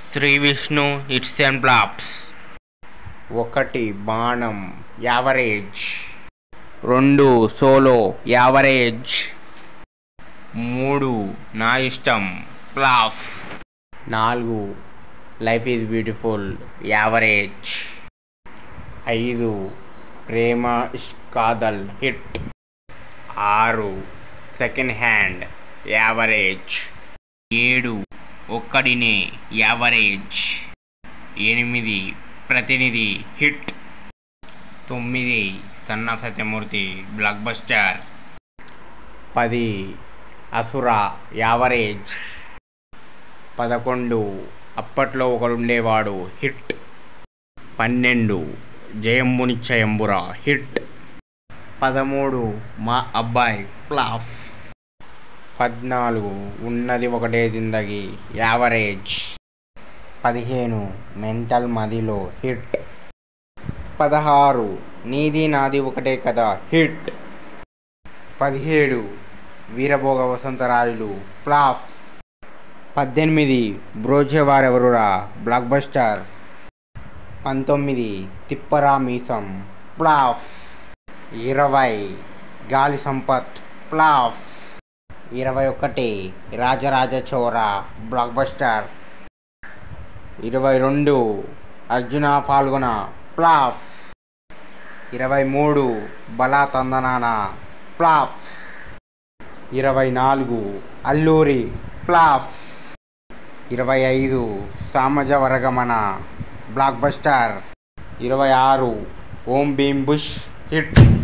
Shri Vishnu hits and flops ఒకటి Baanam average రెండు solo average మూడు నా ఇష్టం ఫ్లాప్ నాలుగు లైఫ్ ఈజ్ బ్యూటిఫుల్ యావరేజ్ ఐదు ప్రేమ ఇష్క్ కాదల్ హిట్ ఆరు సెకండ్ హ్యాండ్ యావరేజ్ ఏడు ఒక్కడినే యావరేజ్ ఎనిమిది ప్రతినిధి హిట్ తొమ్మిది సన్న సత్యమూర్తి బ్లాక్ బస్టర్ పది అసుర యావరేజ్ పదకొండు అప్పట్లో ఒకడుండేవాడు హిట్ పన్నెండు జయంబు నిశ్చయంబురా హిట్ పదమూడు మా అబ్బాయి ప్లాఫ్ పద్నాలుగు ఉన్నది ఒకటే జిందగీ యావరేజ్ పదిహేను మెంటల్ మదిలో హిట్ పదహారు నీది నాది ఒకటే కదా హిట్ పదిహేడు వీరభోగ వసంతరాయులు ప్లాఫ్ పద్దెనిమిది బ్రోచేవారెవరురా బ్లాక్ బస్టర్ పంతొమ్మిది తిప్పరా మీసం ప్లాఫ్ ఇరవై గాలి సంపత్ ప్లాఫ్ ఇరవై ఒకటి రాజరాజ చోర బ్లాక్ బస్టర్ ఇరవై రెండు అర్జున పాల్గొన ప్లాఫ్ ఇరవై మూడు బలా తందనాన ప్లాఫ్ ఇరవై నాలుగు అల్లూరి ప్లాఫ్ ఇరవై ఐదు సామజ వరగమన బ్లాక్ బస్టర్ ఇరవై ఆరు ఓం భీమ్ బుష్ హిట్